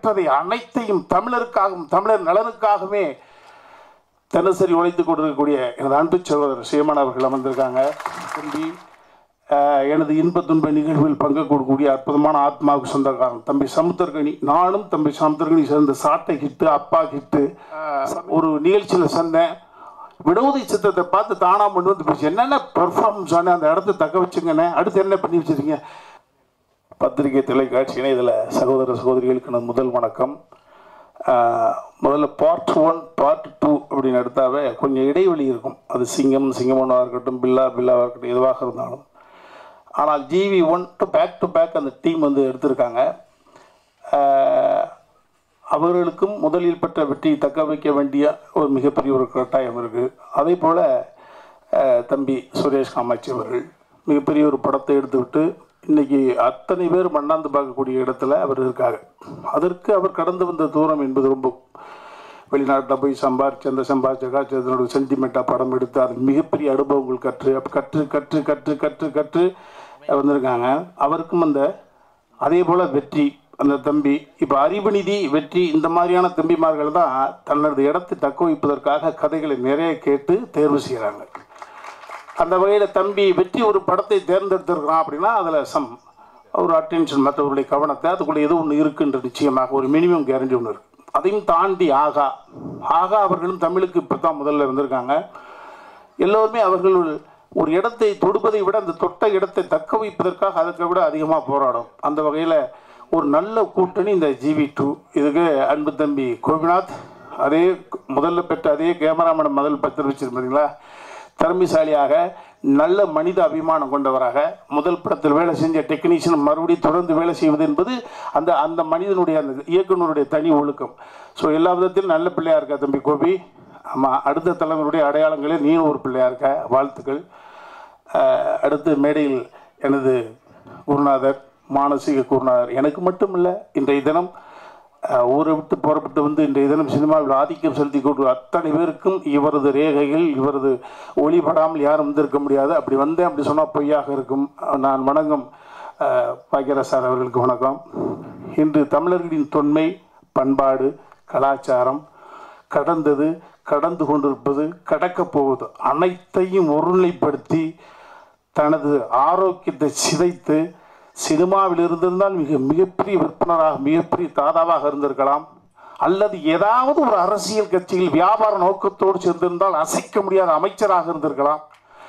கற்றதை அனைத்தையும் தமிழருக்காகவும் தமிழர் நலனுக்காகவே தினசரி உழைத்துக் கொண்டிருக்கக்கூடிய எனது அன்பு சகோதரர் சீமான் அவர்கள் அமர்ந்திருக்காங்க தம்பி அஹ், எனது இன்ப துன்ப நிகழ்வில் பங்கு கொடுக்கக்கூடிய அற்புதமான ஆத்மாவுக்கு சொந்தக்காரன் தம்பி சமுத்திரகனி நானும் தம்பி சமுத்திரகனி சேர்ந்த சாட்டை ஹிட்டு அப்பா ஹிட்டு ஒரு நிகழ்ச்சியில் சொன்னேன் விடோதி சித்திரத்தை பார்த்து தானா கொண்டு வந்து போச்சு என்னென்ன பெர்ஃபார்மன்ஸ் ஆன அந்த இடத்த தக்க வச்சுங்கண்ணே அடுத்து என்ன பண்ணி வச்சிருக்கீங்க பத்திரிகை தொலைக்காட்சி இதில் சகோதர சகோதரிகளுக்கு நான் முதல் வணக்கம் ஆஹ், முதல்ல பார்ட் ஒன் பார்ட் டூ அப்படின்னு எடுத்தாவே கொஞ்சம் இடைவெளி இருக்கும் அது சிங்கம் சிங்கமனாக இருக்கட்டும் பில்லா பில்லாவாக இருக்கட்டும் எதுவாக இருந்தாலும் ஆனால் Jiivi one two back to back அந்த டீம் வந்து எடுத்திருக்காங்க ஆஹ், அவர்களுக்கும் முதலில் பெற்ற வெற்றியை தக்க வைக்க வேண்டிய ஒரு மிகப்பெரிய ஒரு கட்டாயம் இருக்குது அதே போல் தம்பி சுரேஷ் காமாட்சி அவர்கள் மிகப்பெரிய ஒரு படத்தை எடுத்துவிட்டு இன்னைக்கு அத்தனை பேர் மண்ணாந்து பார்க்கக்கூடிய இடத்துல அவர் இருக்காங்க அதற்கு அவர் கடந்து வந்த தூரம் என்பது ரொம்ப வெளிநாட்டில் போய் சம்பாரிச்சு அந்த சம்பாரிச்ச காட்சி அதனோட சென்டிமெண்ட்டாக படம் எடுத்து அது மிகப்பெரிய அனுபவங்கள் கற்று அப்ப கற்று கற்று கற்று கற்று கற்று வந்திருக்காங்க அவருக்கும் அந்த அதே போல் வெற்றி அந்த தம்பி இப்போ அறிவுநிதி வெற்றி இந்த மாதிரியான தம்பிமார்கள் தான் தனது இடத்தை தக்க வைப்பதற்காக கதைகளை நிறைய கேட்டு தேர்வு செய்கிறாங்க அந்த வகையில் தம்பி வெற்றி ஒரு படத்தை தேர்ந்தெடுத்திருக்கிறான் அப்படின்னா அதில் சம் ஒரு அட்டென்ஷன் மற்றவர்களுடைய கவனத்தை அதுக்குள்ளே ஏதோ ஒன்று இருக்குன்ற நிச்சயமாக ஒரு மினிமம் கேரண்டி ஒன்று இருக்கு அதையும் தாண்டி ஆகா ஆகா அவர்களும் தமிழுக்கு இப்போ தான் முதல்ல இருந்திருக்காங்க எல்லோருமே அவர்கள் ஒரு- ஒரு இடத்தை தொடுப்பதை விட அந்த தொட்ட இடத்தை தக்க வைப்பதற்காக அதற்கு விட அதிகமாக போராடும் அந்த வகையில் ஒரு நல்ல கூட்டணி இந்த ஜிவி டூ இதுக்கு அன்பு தம்பி கோபிநாத் அதே முதல்ல பெற்ற அதே கேமராமேன் முதல் பத்திரம் வச்சிருந்தீங்களா திறமைசாலியாக நல்ல மனித அபிமானம் கொண்டவராக முதல் படத்தில் வேலை செஞ்ச டெக்னீஷியன் மறுபடியும் தொடர்ந்து வேலை செய்வது என்பது அந்த அந்த மனிதனுடைய அந்த இயக்குனருடைய தனி ஒழுக்கம் ஸோ எல்லா விதத்திலும் நல்ல பிள்ளையா இருக்கா தம்பி கோபி ஆமாம் அடுத்த தலைவருடைய அடையாளங்களே நீயும் ஒரு பிள்ளையா இருக்க வாழ்த்துக்கள் அஹ், அடுத்து மேடையில் எனது குருநாதர் மானசீக குருநாதர் எனக்கு மட்டும் இல்லை இன்றைய தினம் அஹ், ஊரை விட்டு புறப்பட்டு வந்து இன்றைய தினம் சினிமாவில் ஆதிக்கம் செலுத்தி கொண்டு அத்தனை பேருக்கும் இவரது ரேகைகள் இவரது ஒளிபடாமல் யாரும் வந்திருக்க முடியாது அப்படி வந்தேன் அப்படி சொன்னால் பொய்யாக இருக்கும் நான் வணங்கும் அஹ், பாக்கியராஜ் சார் அவர்களுக்கு வணக்கம் இன்று தமிழர்களின் தொன்மை பண்பாடு கலாச்சாரம் கடந்தது கடந்து கொண்டிருப்பது கடக்கப் போவது அனைத்தையும் ஒருநிலைப்படுத்தி தனது ஆரோக்கியத்தை சிதைத்து சினிமாவில் இருந்திருந்தால் மிக மிகப்பெரிய விற்பனராக மிகப்பெரிய தாதாவாக இருந்திருக்கலாம் அல்லது ஏதாவது ஒரு அரசியல் கட்சியில் வியாபார நோக்கத்தோடு சேர்ந்திருந்தால் அசைக்க முடியாத அமைச்சராக இருந்திருக்கலாம்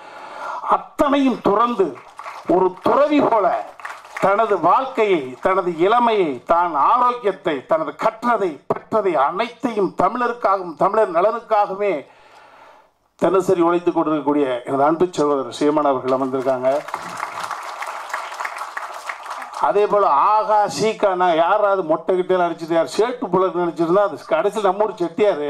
அத்தனையும் துறந்து ஒரு துறவி போல தனது வாழ்க்கையை தனது இளமையை தான் ஆரோக்கியத்தை தனது கற்றதை பெற்றதை அனைத்தையும் தமிழருக்காகவும் தமிழர் நலனுக்காகவே தினசரி உழைத்துக் கொண்டிருக்கக்கூடிய எனது அன்பு சகோதரர் சீமான் அவர்கள் அமர்ந்திருக்காங்க அதே போல் ஆகா சீக்கானா யாராவது மொட்டை கிட்டே அடிச்சுட்டு யார் ஷேட்டு புலர் நினச்சிருந்தா அது கடைசியில் நம்ம ஊர் செட்டியார்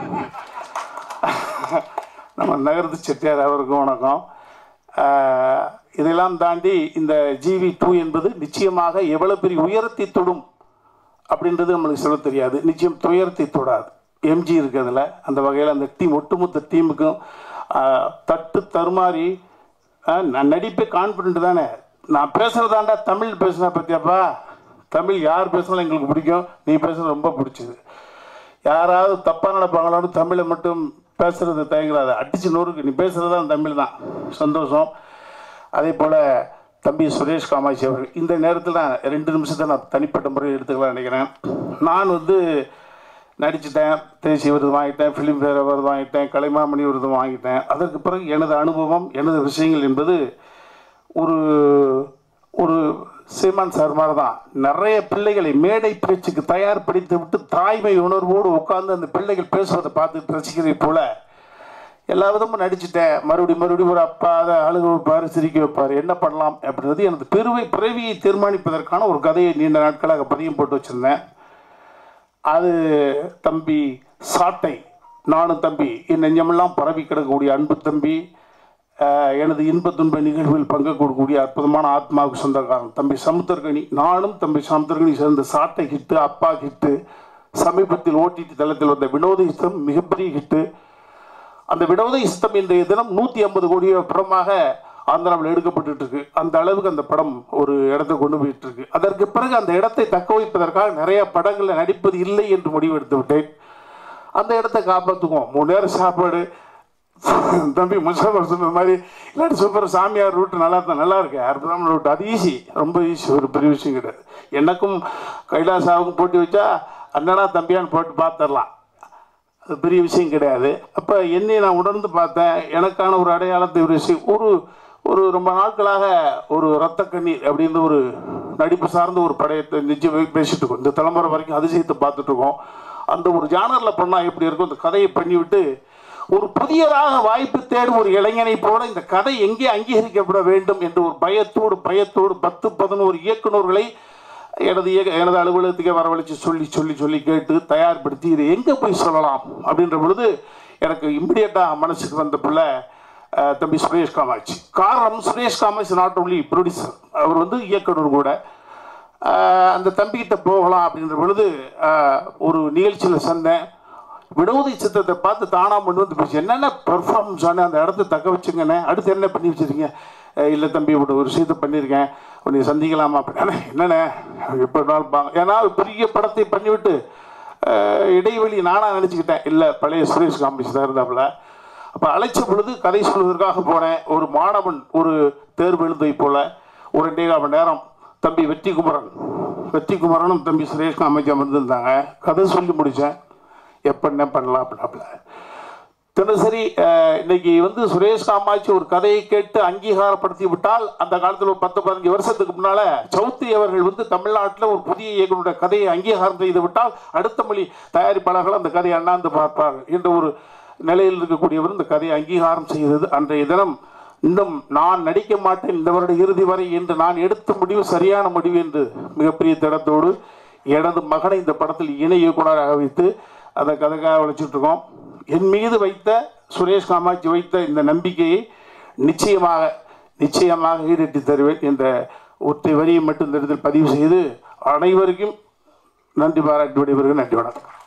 நம்ம நகரத்து செட்டியார் அவருக்கும் வணக்கம் ஆஹ், இதெல்லாம் தாண்டி இந்த ஜிவி டூ என்பது நிச்சயமாக எவ்வளவு பெரிய உயரத்தை தொடும் அப்படின்றது நம்மளுக்கு சொல்ல தெரியாது நிச்சயம் துயரத்தை தொடாது எம்ஜி இருக்கு அதில் அந்த வகையில் அந்த டீம் ஒட்டுமொத்த டீமுக்கும் ஆஹ், தட்டு தருமாறி ஆஹ், நான் நடிப்பே கான்ஃபிடென்ட் தானே நான் பேசுகிறதாண்டா தமிழ் பேசுனா பற்றியாப்பா தமிழ் யார் பேசினாலும் எங்களுக்கு பிடிக்கும் நீ பேசுறது ரொம்ப பிடிச்சது யாராவது தப்பாக நடப்பாங்களோன்னு தமிழை மட்டும் பேசுறது தயங்குறாது அடிச்சு நூறுக்கு நீ பேசுறது தான் தமிழ் தான் சந்தோஷம் அதே போல் தம்பி சுரேஷ் காமாட்சி அவர்கள் இந்த நேரத்தில் நான் ரெண்டு நிமிஷத்தை நான் தனிப்பட்ட முறையில் எடுத்துக்கலாம் நினைக்கிறேன் நான் வந்து நடிச்சிட்டேன் தேசிய விருது வாங்கிட்டேன் ஃபிலிம் ஃபேர் விருது வாங்கிட்டேன் கலைமாமணி விருது வாங்கிட்டேன் அதற்கு பிறகு எனது அனுபவம் எனது விஷயங்கள் என்பது ஒரு ஒரு சீமான் சார் மாதிரி தான் நிறைய பிள்ளைகளை மேடை பேச்சுக்கு தயார்படுத்தி விட்டு தாய்மை உணர்வோடு உட்கார்ந்து அந்த பிள்ளைகள் பேசுவதை பார்த்து ரசிக்கிறதை போல எல்லா விதமும் நடிச்சிட்டேன் மறுபடியும் மறுபடியும் ஒரு அப்பா அதை அழுக வைப்பார் சிரிக்க வைப்பார் என்ன பண்ணலாம் அப்படின்றது எனது பெருவை பிறவியை தீர்மானிப்பதற்கான ஒரு கதையை நீண்ட நாட்களாக பதியம் போட்டு வச்சுருந்தேன் அது தம்பி சாட்டை நானும் தம்பி என் நெஞ்சமெல்லாம் பரவி கிடக்கக்கூடிய அன்பு தம்பி அஹ், எனது இன்ப துன்ப நிகழ்வில் பங்கு கொடுக்கக்கூடிய அற்புதமான ஆத்மாவுக்கு சொந்தக்காரன் தம்பி சமுத்திரகனி நானும் தம்பி சமுத்திரகனி சேர்ந்த சாட்டை ஹிட்டு அப்பா ஹிட்டு சமீபத்தில் ஓடிடி தளத்தில் வந்த வினோத இஸ்தம் மிகப்பெரிய ஹிட்டு அந்த வினோத இஸ்தம் இன்றைய தினம் நூற்றி ஐம்பது கோடி படமாக ஆந்திராவில் எடுக்கப்பட்டுட்டு இருக்கு அந்த அளவுக்கு அந்த படம் ஒரு இடத்தை கொண்டு போயிட்டு இருக்கு அதற்கு பிறகு அந்த இடத்தை தக்க வைப்பதற்காக நிறைய படங்களில் நடிப்பது இல்லை என்று முடிவெடுத்து விட்டேன் அந்த இடத்த காப்பாற்றுக்குவோம் மூணு நேரம் சாப்பாடு தம்பி முசாஃபர் சொன்ன மாதிரி இல்லாட்டி சூப்பர் சாமியார் ரூட் நல்லா தான் நல்லா இருக்கு அற்புதமான ரூட் அது ஈஸி ரொம்ப ஈஸி ஒரு பெரிய விஷயம் கிடையாது எனக்கும் கைலாசாவுக்கும் போட்டி வச்சா அண்ணனா தம்பியான்னு போட்டு பார்த்துடலாம் அது பெரிய விஷயம் கிடையாது அப்போ என்னை நான் உணர்ந்து பார்த்தேன் எனக்கான ஒரு அடையாளத்தை ஒரு விஷயம் ஒரு ஒரு ரொம்ப நாட்களாக ஒரு ரத்த கண்ணீர் அப்படின்னு ஒரு நடிப்பு சார்ந்த ஒரு படையத்தை நிச்சயம் பேசிட்டு இருக்கோம் இந்த தலைமுறை வரைக்கும் அதிசயத்தை பார்த்துட்டு இருக்கோம் அந்த ஒரு ஜானரில் பண்ணால் எப்படி இருக்கும் அந்த கதையை பண்ணிவிட்டு ஒரு புதியதாக வாய்ப்பு தேடும் ஒரு இளைஞனை போல இந்த கதை எங்கே அங்கீகரிக்கப்பட வேண்டும் என்று ஒரு பயத்தோடு பயத்தோடு பத்து பதினோரு இயக்குநர்களை எனது இயக்க எனது அலுவலகத்துக்கே வரவழைச்சு சொல்லி சொல்லி சொல்லி கேட்டு தயார்படுத்தி இதை எங்கே போய் சொல்லலாம் அப்படின்ற பொழுது எனக்கு இம்மிடியட்டாக மனசுக்கு வந்த பிள்ளை அஹ், தம்பி சுரேஷ் காமாட்சி காரணம் Suresh Kamatchi not only producer அவர் வந்து இயக்குனர் கூட அஹ், அந்த தம்பிக்கிட்ட போகலாம் அப்படின்ற பொழுது அஹ், ஒரு நிகழ்ச்சியில் சந்தேன் வினோதி சித்திரத்தை பார்த்து தானா கொண்டு வந்து போச்சு என்னென்ன பெர்ஃபார்மன்ஸ் ஆன அந்த இடத்த தக்க வச்சுங்கண்ணே அடுத்து என்ன பண்ணி வச்சிருக்கீங்க அஹ் இல்லை தம்பி இப்படி ஒரு விஷயத்தை பண்ணியிருக்கேன் உன்னை சந்திக்கலாமா அப்படின்னா என்னண்ணே எப்போ நாள் பாங்க ஏன்னா ஒரு பெரிய படத்தை பண்ணிவிட்டு அஹ், இடைவெளி நானாக நினச்சிக்கிட்டேன் இல்லை பழைய சுரேஷ் காம்பிச்சு தான் இருந்தாப்புல அப்போ அழைச்ச பொழுது கதை சொல்வதற்காக போனேன் ஒரு மாணவன் ஒரு தேர்வு எழுதை போல ஒரு ரெண்டே கால் மணி நேரம் தம்பி வெற்றிக்குமரன் வெற்றிக்குமரனும் தம்பி சுரேஷ் காமாட்சி அமர்ந்திருந்தாங்க கதை சொல்லி முடித்தேன் எப்போ என்ன பண்ணலாம் அப்படின்னாப்புல தினசரி அஹ், இன்னைக்கு வந்து சுரேஷ் காமாட்சி ஒரு கதையை கேட்டு அங்கீகாரப்படுத்தி விட்டால் அந்த காலத்தில் ஒரு பத்து பதினஞ்சு வருஷத்துக்கு முன்னால சௌத்ரி அவர்கள் வந்து தமிழ்நாட்டில் ஒரு புதிய இயக்குனருடைய கதையை அங்கீகாரம் செய்து விட்டால் அடுத்த மொழி தயாரிப்பாளர்கள் அந்த கதையை அண்ணாந்து பார்ப்பார்கள் என்ற ஒரு நிலையில் இருக்கக்கூடியவர் இந்த கதையை அங்கீகாரம் செய்தது அன்றைய தினம் இன்னும் நான் நடிக்க மாட்டேன் இந்த வருட இறுதி வரை என்று நான் எடுத்த முடிவு சரியான முடிவு என்று மிகப்பெரிய திடத்தோடு எனது மகனை இந்த படத்தில் இணை இயக்குனராக வைத்து அந்த கதைக்காக உழைச்சிட்டு இருக்கோம் என் மீது வைத்த சுரேஷ் காமாட்சி வைத்த இந்த நம்பிக்கையை நிச்சயமாக நிச்சயமாக ஈடேற்றி தருவேன் என்ற ஒற்றை வரியை மட்டும் இந்த இடத்தில் பதிவு செய்து அனைவருக்கும் நன்றி பாராட்டி விடைபெறுகிறேன் நன்றி வணக்கம்